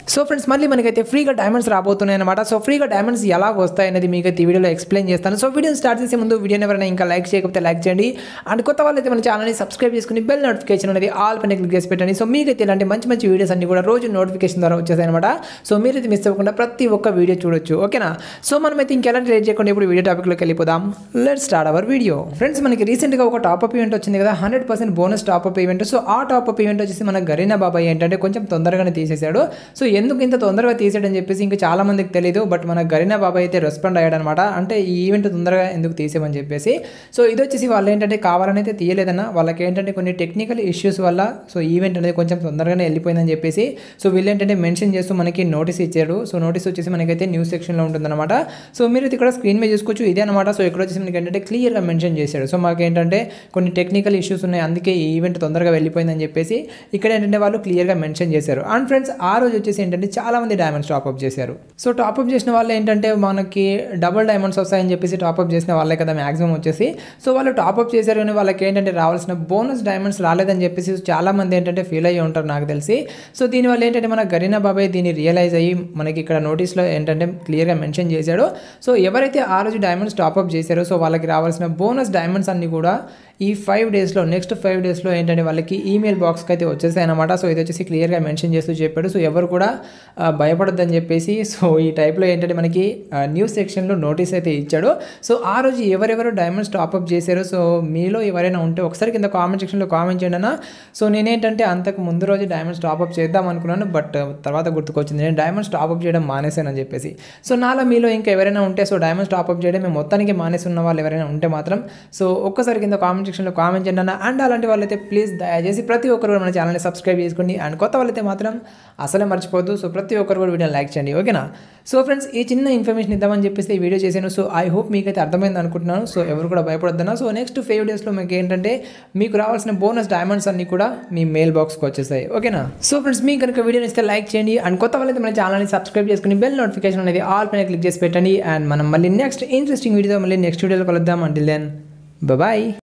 so friends మళ్ళీ మనకైతే ఫ్రీగా డైమండ్స్ రాబోతున్నాయి అనమాట సో ఫ్రీగా డైమండ్స్ ఎలా వస్తాయి అనేది మీకు అయితే ఈ వీడియోలో ఎక్స్ప్లెయిన్ చేస్తాను సో వీడియోని స్టార్ట్ చేసే ముందు వీడియోని ఎవరైనా ఇంకా లైక్ చేయకపోతే లైక్ చేయండి అండ్ కొత్త వాళ్ళైతే మన ఛానల్ని సబ్స్క్రైబ్ చేసుకుని బెల్ నోటిఫికేషన్ అనేది ఆల్ పైన క్లిక్ చేసి పెట్టండి సో మీకైతే ఇలాంటి మంచి మంచి వీడియోస్ అన్ని కూడా రోజు నోటిఫికేషన్ ద్వారా వచ్చేసాయి అనమాట సో మీరైతే మిస్ అవ్వకుండా ప్రతి ఒక్క వీడియో చూడొచ్చు ఓకేనా సో మనమైతే ఇంకెలాంటి లేట్ చేయకుండా ఇప్పుడు వీడియో టాపిక్లోకి వెళ్ళిపోదాం let start our video friends మనకి రీసెంట్గా ఒక టాప్అప్ ఈవెంట్ వచ్చింది కదా hundred percent bonus top up event so ఆ టాప్అప్ ఈవెంట్ వచ్చేసి మన గరీనా బాబాయ్ ఏంటంటే కొంచెం తొందరగానే తీసేశాడు సో ఎందుకు ఇంత తొందరగా తీసాడని చెప్పేసి ఇంకా చాలా మందికి తెలియదు బట్ మన గరీనా బాబాయ్ అయితే రెస్పాండ్ అయ్యాడనమాట అంటే ఈ ఈవెంట్ తొందరగా ఎందుకు తీసేమని చెప్పేసి సో ఇది వచ్చేసి వాళ్ళు ఏంటంటే కావాలని అయితే తీయలేదన్న వాళ్ళకి ఏంటంటే కొన్ని టెక్నికల్ ఇష్యూస్ వల్ల సో ఈవెంట్ అనేది కొంచెం తొందరగానే వెళ్ళిపోయిందని చెప్పేసి సో వీళ్ళు ఏంటంటే మెన్షన్ చేస్తూ మనకి నోటీస్ ఇచ్చాడు సో నోటీస్ వచ్చేసి మనకైతే న్యూస్ సెక్షన్లో ఉంటుందన్నమాట సో మీరు ఇది ఇక్కడ స్క్రీన్ మీద చూసుకోవచ్చు ఇదే అనమాట సో ఇక్కడ వచ్చేసి మనకి ఏంటంటే క్లియర్గా మెన్షన్ చేశాడు సో మాకు ఏంటంటే కొన్ని టెక్నికల్ ఇష్యూస్ ఉన్నాయి అందుకే ఈ ఈవెంట్ తొందరగా వెళ్ళిపోయిందని చెప్పేసి ఇక్కడ ఏంటంటే వాళ్ళు క్లియర్గా మెన్షన్ చేశారు అండ్ ఫ్రెండ్స్ ఆ రోజు వచ్చేసి ఏంటంటే చాలా మంది డైమండ్స్ టాప్అప్ చేశారు సో టాప్అప్ చేసిన వాళ్ళు ఏంటంటే మనకి డబుల్ డైమండ్స్ వస్తాయని చెప్పేసి టాప్అప్ చేసిన వాళ్ళే కదా మ్యాక్సిమం వచ్చేసి సో వాళ్ళు టాప్అప్ చేశారు కానీ వాళ్ళకి ఏంటంటే రావాల్సిన బోనస్ డైమండ్స్ రాలేదని చెప్పేసి చాలా మంది ఏంటంటే ఫీల్ అయ్యి ఉంటారు నాకు తెలిసి సో దీనివల్ల ఏంటంటే మన గరీనా బాబాయ్ దీన్ని రియలైజ్ అయ్యి మనకి ఇక్కడ నోటీస్లో ఏంటంటే క్లియర్గా మెన్షన్ చేశాడు సో ఎవరైతే ఆ రోజు డైమండ్స్ టాప్అప్ చేశారో సో వాళ్ళకి రావాల్సిన బోనస్ డైమండ్స్ అన్ని కూడా ఈ ఫైవ్ డేస్లో నెక్స్ట్ ఫైవ్ డేస్లో ఏంటంటే వాళ్ళకి ఈమెయిల్ బాక్స్కి అయితే వచ్చేసాయి అనమాట సో ఇది వచ్చేసి క్లియర్గా మెన్షన్ చేస్తూ చెప్పాడు సో ఎవరు కూడా ఆ, భయపడొద్దని చెప్పేసి సో ఈ టైప్లో ఏంటంటే మనకి ఆ, న్యూస్ సెక్షన్లో నోటీస్ అయితే ఇచ్చాడు సో ఆ రోజు ఎవరెవరు డైమండ్స్ టాప్అప్ చేశారో సో మీలో ఎవరైనా ఉంటే ఒకసారి కింద కామెంట్ సెక్షన్లో కామెంట్ చేయండి అన్న సో నేనేంటంటే అంతకు ముందు రోజు డైమండ్స్ టాప్అప్ చేద్దాం అనుకున్నాను బట్ తర్వాత గుర్తుకొచ్చింది నేను డైమండ్స్ టాప్అప్ చేయడం మానేశానని చెప్పేసి సో నాలో మీలో ఇంకా ఎవరైనా ఉంటే సో డైమండ్స్ టాప్అప్ చేయడం మేము మొత్తానికి మానేసి ఉన్న వాళ్ళు ఎవరైనా ఉంటే మాత్రం సో ఒక్కసారి కింద కామెంట్ సెక్షన్లో కామెంట్ చేయండి అన్న అండ్ అలాంటి వాళ్ళైతే ప్లీజ్ దయచేసి ప్రతి ఒక్కరు కూడా మన ఛానల్ని సబ్స్క్రైబ్ చేసుకోండి అండ్ కొత్త వాళ్ళైతే మాత్రం అసలే మర్చిపోద్దు సో ప్రతి ఒక్కరు కూడా వీడియోని లైక్ చేయండి ఓకేనా సో ఫ్రెండ్స్ ఈ చిన్న ఇన్ఫర్మేషన్ ఇద్దామని చెప్పేసి ఈ వీడియో చేశాను సో ఐ హోప్ మీకైతే అర్థమైంది అనుకుంటున్నాను సో ఎవరు కూడా భయపడొద్దన్నా సో నెక్స్ట్ ఫైవ్ డేస్లో మీకు ఏంటంటే మీకు రావాల్సిన బోనస్ డైమండ్స్ అన్ని కూడా మీ మెయిల్ బాక్స్కి వచ్చేసాయి ఓకేనా సో ఫ్రెండ్స్ మీకు కనుక వీడియో ఇస్తే లైక్ చేయండి అండ్ కొత్త వాళ్ళైతే మన ఛానల్ని సబ్స్క్రైబ్ చేసుకుని బెల్ నోటిఫికేషన్ అనేది ఆల్ పైన క్లిక్ చేసి పెట్టండి అండ్ మనం మళ్ళీ నెక్స్ట్ ఇంట్రెస్టింగ్ వీడియో మళ్ళీ నెక్స్ట్ వీడియోలో కలుద్దాం అంటిల్ దెన్ బాయ్